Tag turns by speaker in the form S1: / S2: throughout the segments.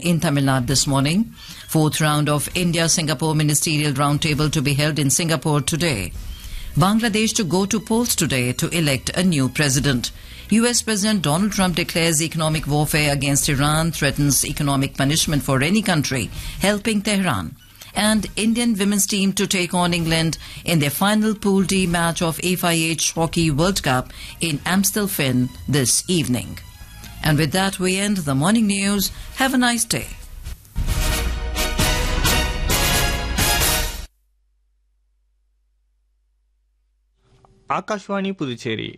S1: in Tamil Nadu this morning. Fourth round of India-Singapore ministerial roundtable to be held in Singapore today. Bangladesh to go to polls today to elect a new president. US President Donald Trump declares economic warfare against Iran, threatens economic punishment for any country helping Tehran. And Indian women's team to take on England in their final Pool D match of FIH Hockey World Cup in Amstelveen this evening. And with that, we end the morning news. Have a nice day.
S2: Akashvani Puducherry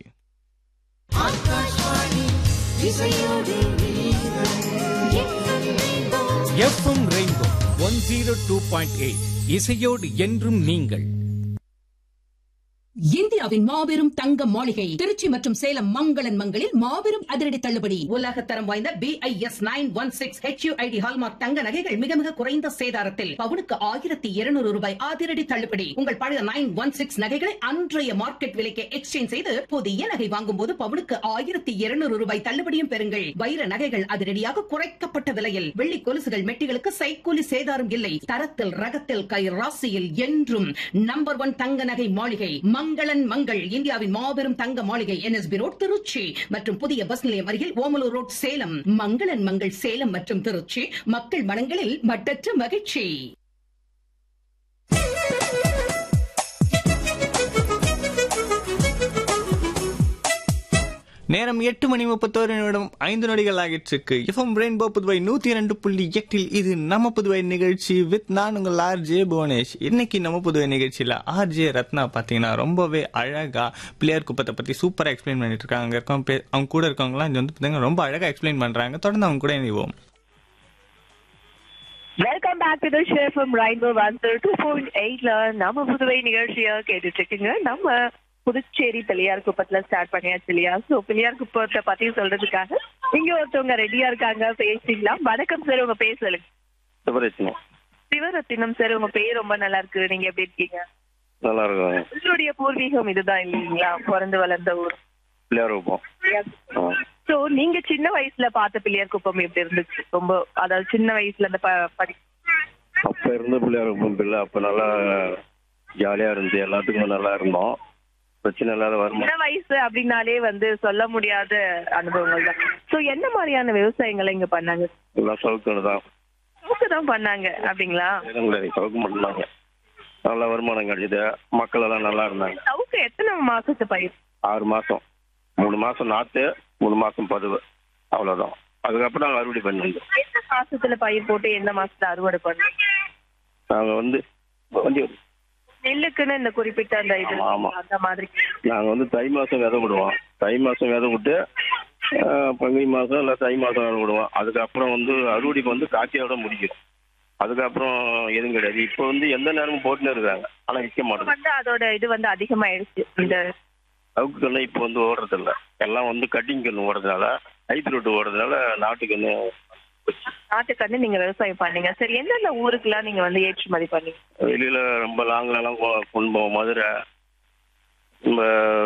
S3: F M rainbow one zero two point eight இசையோடு என்றும் நீங்கள்
S4: இந்தியாவின் மாபெரும் தங்க மாளிகை திருச்சி மற்றும் சேலம் மங்களன் மங்களில் மாபெரும் அதிரடி தள்ளுபடி உலக தரம் வாய்ந்த B I S nine one six H U I D hallmark தங்க நகைகள் மிக மிக குறைந்த சேதாரத்தில் பவுனுக்கு ஆயிரத்தி இருநூறு ரூபாய் அதிரடி தள்ளுபடி உங்கள் பழைய நைன் ஒன் சிக்ஸ் நகைகளை அன்றைய மார்க்கெட் விலைக்கு எக்ஸ்சேஞ்ச் செய்து புதிய நகை வாங்கும் போது பவுனுக்கு ஆயிரத்தி இருநூறு ரூபாய் தள்ளுபடியும் பெறுங்கள் வைர நகைகள் அதிரடியாக குறைக்கப்பட்ட விலையில் வெள்ளி கொலுசுகள் மெட்டிகளுக்கு சைக்கூலி சேதாரம் இல்லை தரத்தில் ரகத்தில் கை ராசியில் என்றும் நம்பர் ஒன் தங்க நகை மாளிகை மங்களன் மங்கள் இந்தியாவின் மாபெரும் தங்க மாளிகை என்எஸ்பி ரோட் திருச்சி மற்றும் புதிய பஸ் நிலையம் அருகில் ஓமலூர் ரோட் சேலம் மங்களன் மங்கள் சேலம் மற்றும் திருச்சி மக்கள் மனங்களில் மட்டற்ற மகிழ்ச்சி
S2: நேரம் எட்டு மணி முப்பத்தோரு நிமிடம் ஐந்து நொடிகள் ஆகிட்டு இருக்கு எஃப்எம் ரெயின்போ புதுவை நூத்தி இரண்டு புள்ளி எட்டில் இது நம்ம புதுவை நிகழ்ச்சி வித் நான் உங்கள் ஆர் ஜே புவனேஷ் இன்னைக்கு நம்ம புதுவை நிகழ்ச்சியில ஆர் ஜே ரத்னா பாத்தீங்கன்னா ரொம்பவே அழகா பிள்ளையார் குப்பத்தை பத்தி சூப்பரா எக்ஸ்பிளைன் பண்ணிட்டு இருக்காங்க அங்க இருக்கவங்க பே- அவங்க கூட இருக்கவங்களாம் இது வந்து பாத்தீங்கன்னா ரொம்ப அழகா எக்ஸ்பிளைன் பண்றாங்க தொடர்ந்து அவங்க கூட இணைவோம்
S5: welcome back to the show from rainbow one two point எயிட்ல நம்ம புதுவை நிகழ்ச்சியா கேட்டுட்டு இருக்கீங்க நம்ம புதுச்சேரி பிள்ளையார் குப்பத்துல ஸ்டார்ட் பண்ணியாச்சு இல்லையா சோ பிள்ளையார் குப்பத்தை பத்தி சொல்றதுக்காக இங்க ஒருத்தவங்க ரெடியா இருக்காங்க பேசிடலாம் வணக்கம் சார் உங்க பேர் சொல்லுங்க
S6: சிவரத்னம்
S5: சிவரத்தினம் சார் உங்க பேர் ரொம்ப நல்லா இருக்கு நீங்க எப்படி இருக்கீங்க
S6: நல்லா இருக்கும்
S5: உங்களுடைய பூர்வீகம் இதுதான் இல்லைங்களா பிறந்து வளர்ந்த ஊர்
S6: பிள்ளையார் வைப்போம் ஆ.
S5: சோ நீங்க சின்ன வயசுல பார்த்த பிள்ளையார் குப்பம் எப்படி இருந்துச்சு ரொம்ப அதாவது சின்ன வயசுல அந்த ப- படி
S6: அப்ப இருந்த பிள்ளையார் வைப்போம் பிள்ளை அப்ப நல்லா ஜாலியா இருந்துச்சு எல்லாத்துக்கும் நல்லா இருந்தோம் பிரச்சனை இல்லாத வருமானம்
S5: சின்ன வயசு அப்படின்னாலே வந்து சொல்ல முடியாத அனுபவங்கள் தான் சோ என்ன மாதிரியான விவசாயங்களை இங்க பண்ணாங்க
S6: எல்லாம் சவுக்கு தான்
S5: சவுக்கு தான் பண்ணாங்க அப்படிங்களா
S6: எதுவும் கிடையாது சவுக்கு மட்டும்தாங்க நல்ல வருமானம் கிடைச்சது மக்கள் எல்லாம் நல்லா இருந்தாங்க
S5: சவுக்கு எத்தனை மாசத்து பயிர்
S6: ஆறு மாசம் மூணு மாசம் நாத்து மூணு மாசம் பதுவு அவ்வளவுதான் அதுக்கப்புறம் நாங்கள் அறுவடை பண்ணிருந்தோம்
S5: எந்த மாசத்துல பயிர் போட்டு எந்த மாசத்துல அறுவடை பண்ணீங்க
S6: நாங்க வந்து வந்து
S5: நெல்லுக்குன்னு இந்த குறிப்பிட்ட அந்த இது
S6: ஆமா, ஆமா.
S5: அந்த மாதிரி
S6: நாங்க வந்து தை மாசம் விதை விடுவோம் தை மாசம் விதை விட்டு ஆஹ், பங்குனி மாசம் இல்ல தை மாசம் விதை விடுவோம் அதுக்கப்புறம் வந்து அறுவடைக்கு வந்து காய்ச்சியோட முடிக்கும் அதுக்கப்புறம் எதுவும் கிடையாது இப்போ வந்து எந்த நேரமும் போட்டுன்னு இருக்காங்க ஆனா விற்க
S5: இப்ப
S6: மாட்டேங்குது
S5: வந்து அதோட இது வந்து அதிகமாயிடுச்சு இந்த
S6: சவுக்கு கண்ணு இப்போ வந்து ஓடுறது இல்ல எல்லாம் வந்து கட்டிங் கண்ணு ஓடுறதுனால ஐத்து ரோட்டு ஓடுறதுனால நாட்டு கண்ணு
S5: நாட்டுக்கண்ணு நீங்க விவசாயம் பண்ணீங்க சரி எந்தெந்த ஊருக்குலாம் நீங்க வந்து ஏற்றுமதி பண்ணீங்க
S6: வெளியில ரொம்ப லாங்ல எல்லாம் கொ- கொண்டு போவோம் மதுரை நம்ம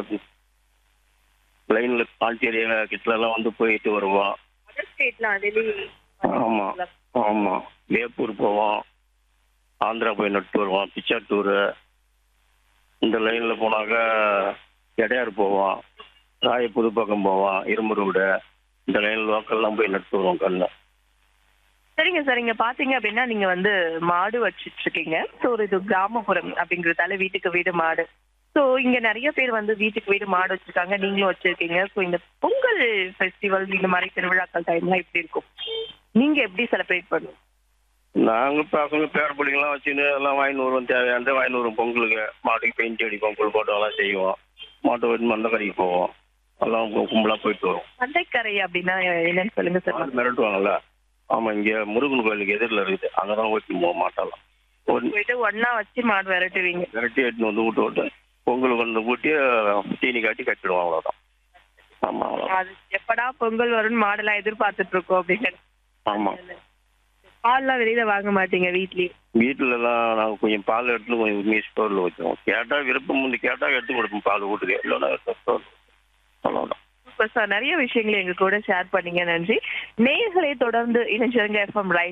S6: லைன்ல பாண்டிச்சேரியில கிட்ட எல்லாம் வந்து போயிட்டு வருவோம்
S5: அதர் ஸ்டேட்லாம் வெளியே
S6: ஆமா ஆமா வேப்பூர் போவோம் ஆந்திரா போய் நட்டு வருவோம் பிச்சாட்டூர் இந்த லைன்ல போனாக்க எடையார் போவோம் ராய புதுப்பக்கம் போவோம் இரும்பு ரோடு இந்த லைன் லோக்கல்லாம் போய் நட்டு வருவோம் கண்ணு
S5: சரிங்க சார் இங்க பாத்தீங்க அப்படின்னா நீங்க வந்து மாடு வச்சிட்டு இருக்கீங்க ஸோ ஒரு இது கிராமப்புறம் அப்படிங்கறதால வீட்டுக்கு வீடு மாடு ஸோ இங்க நிறைய பேர் வந்து வீட்டுக்கு வீடு மாடு வச்சிருக்காங்க நீங்களும் வச்சிருக்கீங்க ஸோ இந்த பொங்கல் ஃபெஸ்டிவல் இந்த மாதிரி திருவிழாக்கள் டைம்லாம் எப்படி இருக்கும் நீங்க எப்படி செலிப்ரேட் பண்ணுவோம்
S6: நாங்க பசங்க பேர பிள்ளைங்களாம் வச்சுன்னு எல்லாம் வாங்கிட்டு வருவோம் தேவையானதை வாங்கிட்டு வருவோம் பொங்கலுக்கு மாட்டுக்கு பெயிண்ட் அடிப்போம் புல் போட்டோம் எல்லாம் செய்வோம் மாட்டை வெட்டி மந்தக்கரைக்கு போவோம் எல்லாம் கு- கும்பலா போயிட்டு வருவோம்
S5: மந்தைக்கரை அப்படின்னா என்னன்னு சொல்லுங்க சார்
S6: மாடு மிரட்டுவாங்கல்ல ஆமா இங்க முருகன் கோயிலுக்கு எதிரில் இருக்குது அங்கதான் ஓட்டிட்டு போவோம் மாட்டெல்லாம் ஓட்டி
S5: போயிட்டு ஒன்னா வச்சு மாடு விரட்டுவீங்க
S6: விரட்டி எடுத்துன்னு வந்து வீட்டு விட்டு பொங்கலுக்கு வந்து ஊட்டி தீனி காட்டி கட்டிடுவோம் அவ்வளவுதான் ஆமா அவ்வளவுதான்
S5: அது எப்படா பொங்கல் வரும்னு மாடெல்லாம் எதிர்பார்த்துட்டு இருக்கோம் அப்படின்னு
S6: ஆமா
S5: பால்லாம் வெளியில வாங்க மாட்டீங்க வீட்லயே
S6: வீட்டுல எல்லாம் நாங்க கொஞ்சம் பால் எடுத்து கொஞ்சம் உண்மையை ஸ்டோர்ல வச்சோம் கேட்டா விருப்பம் வந்து கேட்டா எடுத்து கொடுப்போம் பால் வீட்டுக்கு இல்லைன்னா ஸ்டோர் அவ்வளவுதான்
S5: சூப்பர் சார் நிறைய விஷயங்களை எங்க கூட ஷேர் பண்ணீங்க நன்றி நேயர்களை தொடர்ந்து இணைஞ்சிருங்க எஃப்எம் ரைட்